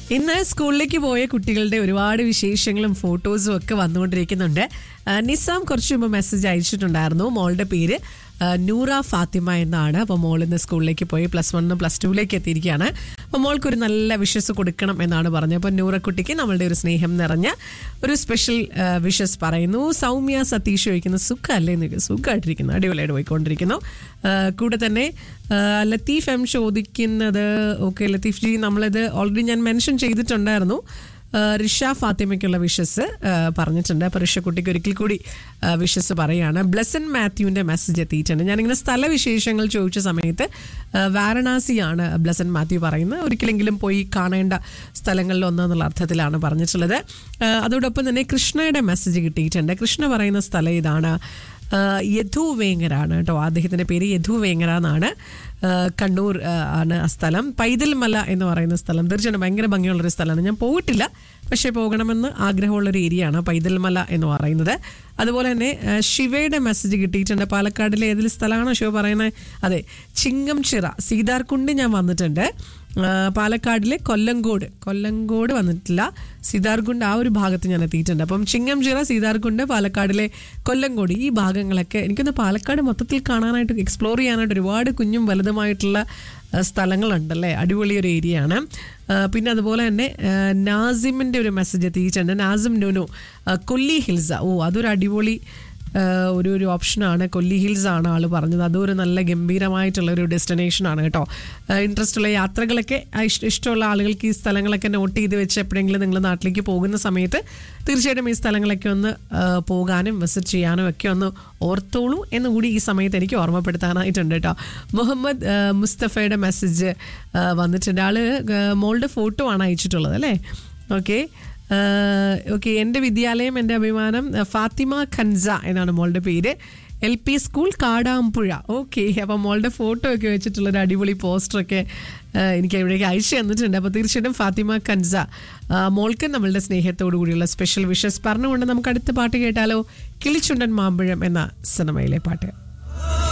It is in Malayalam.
ഇന്ന് സ്കൂളിലേക്ക് പോയ കുട്ടികളുടെ ഒരുപാട് വിശേഷങ്ങളും ഫോട്ടോസും ഒക്കെ വന്നുകൊണ്ടിരിക്കുന്നുണ്ട് ആ, നിസാം കുറച്ച് മുമ്പ് മെസ്സേജ് അയച്ചിട്ടുണ്ടായിരുന്നു മോളുടെ പേര് ആ, നൂറ ഫാത്തിമ എന്നാണ് അപ്പോൾ മോൾ ഇന്ന് സ്കൂളിലേക്ക് പോയി പ്ലസ് വണ്ണും പ്ലസ് ടുവിലേക്ക് എത്തിയിരിക്കുകയാണ് അപ്പോൾ മോൾക്ക് ഒരു നല്ല വിഷസ് കൊടുക്കണം എന്നാണ് പറഞ്ഞത് അപ്പോൾ നൂറക്കുട്ടിക്ക് നമ്മളുടെ ഒരു സ്നേഹം നിറഞ്ഞ ഒരു സ്പെഷ്യൽ വിഷസ് പറയുന്നു സൗമ്യ സതീഷ് ചോദിക്കുന്ന സുഖമല്ലേ എന്ന് സുഖമായിട്ടിരിക്കുന്നു അടിപൊളിയായിട്ട് പോയിക്കൊണ്ടിരിക്കുന്നു ആ, കൂടെ തന്നെ ആ, ലത്തീഫ് എം ചോദിക്കുന്നത് ഓക്കെ ലത്തീഫ് ജി നമ്മളിത് ഓൾറെഡി ഞാൻ മെൻഷൻ ചെയ്തിട്ടുണ്ടായിരുന്നു ആ, റിഷ ഫാത്തിമയ്ക്കുള്ള വിഷസ് ആ, പറഞ്ഞിട്ടുണ്ട് അപ്പോൾ റിഷക്കുട്ടിക്ക് ഒരിക്കൽ കൂടി ആ, വിഷസ് പറയാണ് ബ്ലസൻ മാത്യുവിൻ്റെ മെസ്സേജ് എത്തിയിട്ടുണ്ട് ഞാനിങ്ങനെ സ്ഥലവിശേഷങ്ങൾ ചോദിച്ച സമയത്ത് ആ, വാരണാസിയാണ് ബ്ലസൻ മാത്യു പറയുന്നത് ഒരിക്കലെങ്കിലും പോയി കാണേണ്ട സ്ഥലങ്ങളിൽ ഒന്നെന്നുള്ള അർത്ഥത്തിലാണ് പറഞ്ഞിട്ടുള്ളത് ആ, അതോടൊപ്പം തന്നെ കൃഷ്ണയുടെ മെസ്സേജ് കിട്ടിയിട്ടുണ്ട് കൃഷ്ണ പറയുന്ന സ്ഥലം ഇതാണ് ആ, യദു വേങ്ങരാണ് കേട്ടോ അദ്ദേഹത്തിൻ്റെ പേര് യദു വേങ്ങര എന്നാണ് ആ, കണ്ണൂർ ആ, ആണ് ആ സ്ഥലം പൈതൽമല എന്ന് പറയുന്ന സ്ഥലം തീർച്ചയായിട്ടും ഭയങ്കര ഭംഗിയുള്ളൊരു സ്ഥലമാണ് ഞാൻ പോയിട്ടില്ല പക്ഷേ പോകണമെന്ന് ആഗ്രഹമുള്ളൊരു ഏരിയയാണ് പൈതൽമല എന്ന് പറയുന്നത് അതുപോലെ തന്നെ ആ, ശിവയുടെ മെസ്സേജ് കിട്ടിയിട്ടുണ്ട് പാലക്കാടിലെ ഏതൊരു സ്ഥലമാണോ ശിവ പറയുന്നത് അതെ ചിങ്ങം ചിറ സീതാർകുണ്ട് ഞാൻ വന്നിട്ടുണ്ട് ആ, പാലക്കാടിലെ കൊല്ലങ്കോട് കൊല്ലങ്കോട് വന്നിട്ടില്ല സീതാർകുണ്ട് ആ ഒരു ഭാഗത്ത് ഞാൻ എത്തിയിട്ടുണ്ട് അപ്പം ചിങ്ങംചിറ സീതാർകുണ്ട് പാലക്കാടിലെ കൊല്ലങ്കോട് ഈ ഭാഗങ്ങളൊക്കെ എനിക്കൊന്ന് പാലക്കാട് മൊത്തത്തിൽ കാണാനായിട്ട് എക്സ്പ്ലോർ ചെയ്യാനായിട്ട് ഒരുപാട് കുഞ്ഞും വലുതുമായിട്ടുള്ള ആ, സ്ഥലങ്ങളുണ്ടല്ലേ അടിപൊളി ഒരു ഏരിയ ആണ് ആ, പിന്നെ അതുപോലെ തന്നെ ആ, നാസിമിൻ്റെ ഒരു മെസ്സേജ് എത്തിയിട്ടുണ്ട് നാസിം നുനു ആ, കൊല്ലി ഹിൽസ ഓ അതൊരു അടിപൊളി ആഹ് ഒരു ഒരു ഓപ്ഷനാണ് കൊല്ലി ഹിൽസ് ആണ് ആൾ പറഞ്ഞത് അതും ഒരു നല്ല ഗംഭീരമായിട്ടുള്ള ഒരു ഡെസ്റ്റിനേഷൻ ആണ് കേട്ടോ ഇൻട്രസ്റ്റ് ഉള്ള യാത്രകളൊക്കെ ആ ഇഷ്ട- ഇഷ്ടമുള്ള ആളുകൾക്ക് ഈ സ്ഥലങ്ങളൊക്കെ നോട്ട് ചെയ്ത് വെച്ച് എപ്പോഴെങ്കിലും നിങ്ങൾ നാട്ടിലേക്ക് പോകുന്ന സമയത്ത് തീർച്ചയായിട്ടും ഈ സ്ഥലങ്ങളൊക്കെ ഒന്ന് ആഹ് പോകാനും വിസിറ്റ് ചെയ്യാനും ഒക്കെ ഒന്ന് ഓർത്തോളൂ എന്ന് കൂടി ഈ സമയത്ത് എനിക്ക് ഓർമ്മപ്പെടുത്താനായിട്ടുണ്ട് കേട്ടോ മുഹമ്മദ് ആഹ് മുസ്തഫയുടെ മെസ്സേജ് വന്നിട്ടുണ്ട് ആള് ആഹ് മോളുടെ ഫോട്ടോ ആണ് അയച്ചിട്ടുള്ളത് അല്ലേ ഓക്കെ ഓക്കെ എൻ്റെ വിദ്യാലയം എൻ്റെ അഭിമാനം ആ, ഫാത്തിമ ഖൻസ എന്നാണ് മോളുടെ പേര് L P school Kadampuzha okay അപ്പം മോളുടെ ഫോട്ടോ ഒക്കെ വെച്ചിട്ടുള്ള ഒരു അടിപൊളി പോസ്റ്ററൊക്കെ ആ, എനിക്ക് ഇവിടേക്ക് അയച്ചു തന്നിട്ടുണ്ട് അപ്പോൾ തീർച്ചയായിട്ടും ഫാത്തിമ ഖൻസ ആ, മോൾക്ക് നമ്മളുടെ സ്നേഹത്തോടു കൂടിയുള്ള സ്പെഷ്യൽ വിഷസ് പറഞ്ഞുകൊണ്ട് നമുക്ക് അടുത്ത പാട്ട് കേട്ടാലോ കിളിച്ചുണ്ടൻ മാമ്പഴം എന്ന സിനിമയിലെ പാട്ട്